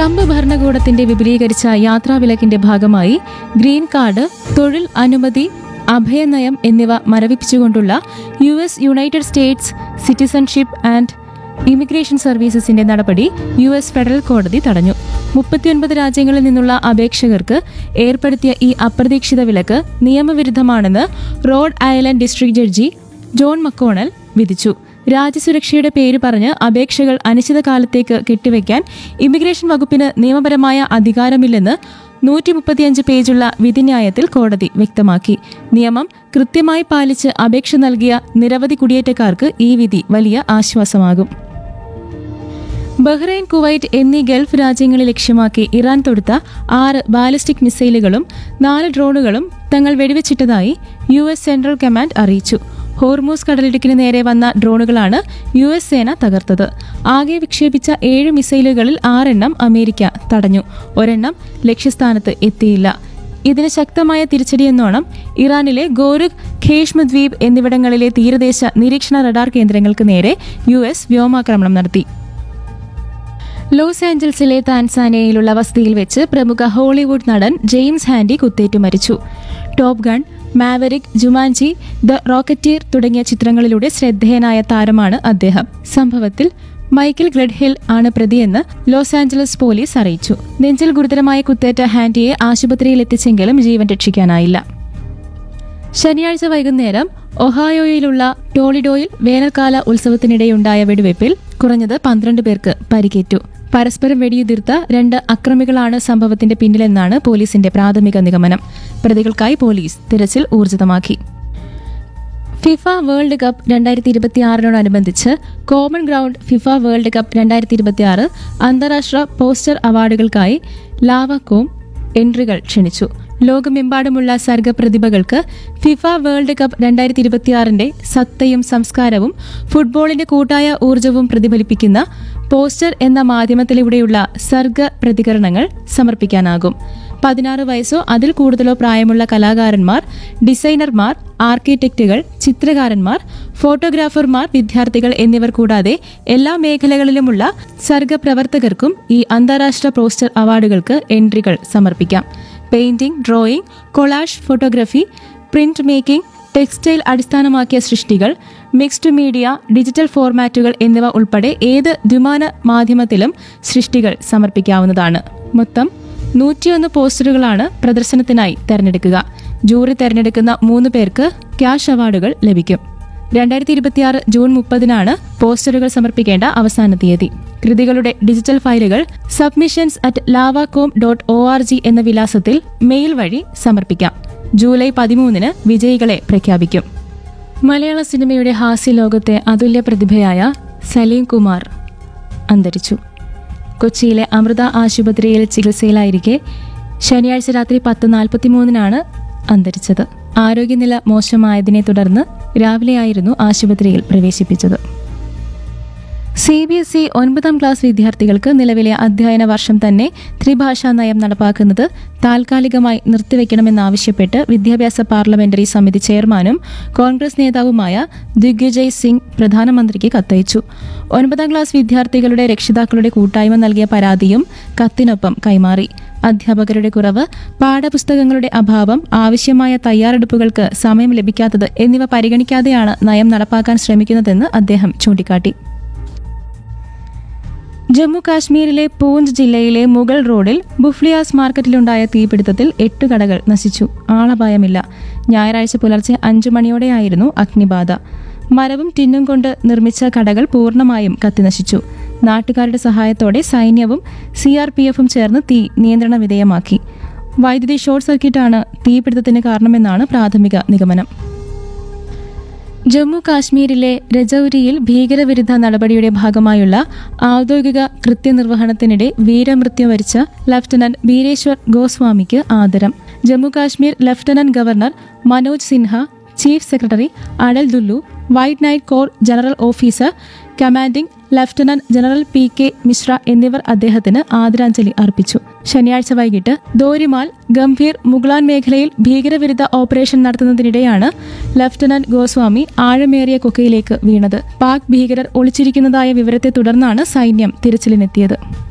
Trump ഭരണകൂടത്തിന്റെ വിപുലീകരിച്ച യാത്രാവിലക്കിന്റെ ഭാഗമായി ഗ്രീൻ കാർഡ് തൊഴിൽ അനുമതി അഭയനയം എന്നിവ മരവിപ്പിച്ചുകൊണ്ടുള്ള U S United States citizenship and immigration സർവീസസിന്റെ നടപടി യു എസ് ഫെഡറൽ കോടതി തടഞ്ഞു മുപ്പത്തിയൊൻപത് രാജ്യങ്ങളിൽ നിന്നുള്ള അപേക്ഷകർക്ക് ഏർപ്പെടുത്തിയ ഈ അപ്രതീക്ഷിത വിലക്ക് നിയമവിരുദ്ധമാണെന്ന് Rhode Island district judge John McConnell വിധിച്ചു രാജ്യസുരക്ഷയുടെ പേര് പറഞ്ഞ് അപേക്ഷകൾ അനിശ്ചിതകാലത്തേക്ക് കെട്ടിവെക്കാൻ ഇമിഗ്രേഷൻ വകുപ്പിന് നിയമപരമായ അധികാരമില്ലെന്ന് നൂറ്റി മുപ്പത്തിയഞ്ച് പേജുള്ള വിധിന്യായത്തിൽ കോടതി വ്യക്തമാക്കി നിയമം കൃത്യമായി പാലിച്ച് അപേക്ഷ നൽകിയ നിരവധി കുടിയേറ്റക്കാർക്ക് ഈ വിധി വലിയ ആശ്വാസമാകും ബഹ്റൈൻ കുവൈറ്റ് എന്നീ ഗൾഫ് രാജ്യങ്ങളെ ലക്ഷ്യമാക്കി ഇറാൻ തൊടുത്ത ആറ് ബാലിസ്റ്റിക് മിസൈലുകളും നാല് ഡ്രോണുകളും തങ്ങൾ വെടിവെച്ചിട്ടതായി യു എസ് സെൻട്രൽ കമാൻഡ് അറിയിച്ചു ഹോർമൂസ് കടലിടുക്കിന് നേരെ വന്ന ഡ്രോണുകളാണ് യു എസ് സേന തകർത്തത് ആകെ വിക്ഷേപിച്ച ഏഴ് മിസൈലുകളിൽ ആറെണ്ണം അമേരിക്ക തടഞ്ഞു ഒരെണ്ണം ലക്ഷ്യസ്ഥാനത്ത് എത്തിയില്ല ഇതിന് ശക്തമായ തിരിച്ചടിയെന്നോണം ഇറാനിലെ ഗോരുഖ് ഖേഷ്മ ദ്വീപ് എന്നിവിടങ്ങളിലെ തീരദേശ നിരീക്ഷണ റഡാർ കേന്ദ്രങ്ങൾക്ക് നേരെ യു എസ് വ്യോമാക്രമണം നടത്തി ലോസ് ആഞ്ചൽസിലെ താൻസാനിയയിലുള്ള വസതിയിൽ വെച്ച് പ്രമുഖ ഹോളിവുഡ് നടൻ ജെയിംസ് ഹാൻഡി കുത്തേറ്റു മരിച്ചു Top Gun Maverick Jumanji the Rocketeer തുടങ്ങിയ ചിത്രങ്ങളിലൂടെ ശ്രദ്ധേയനായ താരമാണ് അദ്ദേഹം സംഭവത്തിൽ മൈക്കിൾ ഗ്രെഡ്ഹിൽ ആണ് പ്രതിയെന്ന് ലോസ് ആഞ്ചലസ് പോലീസ് അറിയിച്ചു നെഞ്ചിൽ ഗുരുതരമായ കുത്തേറ്റ ഹാൻഡിയെ ആശുപത്രിയിൽ എത്തിച്ചെങ്കിലും ജീവൻ രക്ഷിക്കാനായില്ല ശനിയാഴ്ച വൈകുന്നേരം ഒഹായോയിലുള്ള ടോളിഡോയിൽ വേനൽക്കാല ഉത്സവത്തിനിടെയുണ്ടായ വെടിവയ്പിൽ കുറഞ്ഞത് പന്ത്രണ്ട് പേർക്ക് പരിക്കേറ്റു പരസ്പരം വെടിയുതിർത്ത രണ്ട് അക്രമികളാണ് സംഭവത്തിന്റെ പിന്നിലെന്നാണ് പോലീസിന്റെ പ്രാഥമിക നിഗമനം പ്രതികൾക്കായി പോലീസ് തിരച്ചിൽ ഊർജിതമാക്കി ഫിഫ വേൾഡ് കപ്പ് രണ്ടായിരത്തി ഇരുപത്തിയാറിനോടനുബന്ധിച്ച് Common Ground FIFA World Cup രണ്ടായിരത്തി ഇരുപത്തിയാറ് അന്താരാഷ്ട്ര പോസ്റ്റർ അവാർഡുകൾക്കായി ലാവക്കോം എൻട്രികൾ ക്ഷണിച്ചു ലോകമെമ്പാടുമുള്ള സർഗപ്രതിഭകൾക്ക് ഫിഫ വേൾഡ് കപ്പ് രണ്ടായിരത്തി ഇരുപത്തിയാറിന്റെ സത്തയും സംസ്കാരവും ഫുട്ബോളിന്റെ കൂട്ടായ ഊർജവും പ്രതിഫലിപ്പിക്കുന്ന പോസ്റ്റർ എന്ന മാധ്യമത്തിലൂടെയുള്ള സർഗ പ്രതികരണങ്ങൾ സമർപ്പിക്കാനാകും പതിനാറ് വയസ്സോ അതിൽ കൂടുതലോ പ്രായമുള്ള കലാകാരന്മാർ ഡിസൈനർമാർ ആർക്കിടെക്റ്റുകൾ ചിത്രകാരന്മാർ ഫോട്ടോഗ്രാഫർമാർ വിദ്യാർത്ഥികൾ എന്നിവർ കൂടാതെ എല്ലാ മേഖലകളിലുമുള്ള സർഗപ്രവർത്തകർക്കും ഈ അന്താരാഷ്ട്ര പോസ്റ്റർ അവാർഡുകൾക്ക് എൻട്രികൾ സമർപ്പിക്കാം painting drawing collage photography printmaking textile അടിസ്ഥാനമാക്കിയ സൃഷ്ടികൾ മിക്സ്ഡ് മീഡിയ ഡിജിറ്റൽ ഫോർമാറ്റുകൾ എന്നിവ ഉൾപ്പെടെ ഏത് ദ്വിമാന മാധ്യമത്തിലും സൃഷ്ടികൾ സമർപ്പിക്കാവുന്നതാണ് മൊത്തം നൂറ്റിയൊന്ന് പോസ്റ്ററുകളാണ് പ്രദർശനത്തിനായി തെരഞ്ഞെടുക്കുക ജൂറി തെരഞ്ഞെടുക്കുന്ന മൂന്ന് പേർക്ക് ക്യാഷ് അവാർഡുകൾ ലഭിക്കും രണ്ടായിരത്തി ഇരുപത്തിയാറ് ജൂൺ മുപ്പതിനാണ് പോസ്റ്ററുകൾ സമർപ്പിക്കേണ്ട അവസാന തീയതി കൃതികളുടെ ഡിജിറ്റൽ ഫയലുകൾ submissions at lavacom dot O R G എന്ന വിലാസത്തിൽ മെയിൽ വഴി സമർപ്പിക്കാം ജൂലൈ പതിമൂന്നിന് വിജയികളെ പ്രഖ്യാപിക്കും മലയാള സിനിമയുടെ ഹാസ്യലോകത്തെ അതുല്യ പ്രതിഭയായ സലീം കുമാർ അന്തരിച്ചു കൊച്ചിയിലെ അമൃത ആശുപത്രിയിൽ ചികിത്സയിലായിരിക്കെ ശനിയാഴ്ച രാത്രി പത്ത് നാൽപ്പത്തിമൂന്നിനാണ് അന്തരിച്ചത് ആരോഗ്യനില മോശമായതിനെ തുടർന്ന് രാവിലെയായിരുന്നു ആശുപത്രിയിൽ പ്രവേശിപ്പിച്ചത് സി ബി എസ് ഇ ഒൻപതാം ക്ലാസ് വിദ്യാർത്ഥികൾക്ക് നിലവിലെ അധ്യയന വർഷം തന്നെ ത്രിഭാഷാ നയം നടപ്പാക്കുന്നത് താൽക്കാലികമായി നിർത്തിവെക്കണമെന്നാവശ്യപ്പെട്ട് വിദ്യാഭ്യാസ പാർലമെന്ററി സമിതി ചെയർമാനും കോൺഗ്രസ് നേതാവുമായ ദിഗ്വിജയ് സിംഗ് പ്രധാനമന്ത്രിക്ക് കത്തയച്ചു ഒൻപതാം ക്ലാസ് വിദ്യാർത്ഥികളുടെ രക്ഷിതാക്കളുടെ കൂട്ടായ്മ നൽകിയ പരാതിയും കത്തിനൊപ്പം കൈമാറി അധ്യാപകരുടെ കുറവ് പാഠപുസ്തകങ്ങളുടെ അഭാവം ആവശ്യമായ തയ്യാറെടുപ്പുകൾക്ക് സമയം ലഭിക്കാത്തത് എന്നിവ പരിഗണിക്കാതെയാണ് നയം നടപ്പാക്കാൻ ശ്രമിക്കുന്നതെന്ന് അദ്ദേഹം ചൂണ്ടിക്കാട്ടി ജമ്മു കാശ്മീരിലെ പൂഞ്ച് ജില്ലയിലെ മുഗൾ റോഡിൽ ബുഫ്ലിയാസ് മാർക്കറ്റിലുണ്ടായ തീപിടുത്തത്തിൽ എട്ട് കടകൾ നശിച്ചു ആളപായമില്ല ഞായറാഴ്ച പുലർച്ചെ അഞ്ചു മണിയോടെയായിരുന്നു അഗ്നിബാധ മരവും ടിന്നും കൊണ്ട് നിർമ്മിച്ച കടകൾ പൂർണ്ണമായും കത്തിനശിച്ചു നാട്ടുകാരുടെ സഹായത്തോടെ സൈന്യവും സി ആർ പി എഫും ചേർന്ന് തീ നിയന്ത്രണ വിധേയമാക്കി വൈദ്യുതി ഷോർട്ട് സർക്യൂട്ടാണ് തീപിടുത്തത്തിന് കാരണമെന്നാണ് പ്രാഥമിക നിഗമനം ജമ്മു കാശ്മീരിലെ രജൌരിയിൽ ഭീകരവിരുദ്ധ നടപടിയുടെ ഭാഗമായുള്ള ഔദ്യോഗിക കൃത്യനിർവഹണത്തിനിടെ വീരമൃത്യു വരിച്ച ലഫ്റ്റനന്റ് ബീരേശ്വർ ഗോസ്വാമിക്ക് ആദരം Jammu Kashmir lieutenant governor Manoj Sinha chief secretary Atal Dullu White Knight Corps general officer commanding lieutenant general P K Mishra എന്നിവർ അദ്ദേഹത്തിന് ആദരാഞ്ജലി അർപ്പിച്ചു ശനിയാഴ്ച വൈകിട്ട് ദോരിമാൽ ഗംഭീർ മുഗ്ലാൻ മേഖലയിൽ ഭീകരവിരുദ്ധ ഓപ്പറേഷൻ നടത്തുന്നതിനിടെയാണ് ലഫ്റ്റനന്റ് ഗോസ്വാമി ആഴമേറിയ കൊക്കയിലേക്ക് വീണത് പാക് ഭീകരർ ഒളിച്ചിരിക്കുന്നതായ വിവരത്തെ തുടർന്നാണ് സൈന്യം തിരച്ചിലിനെത്തിയത്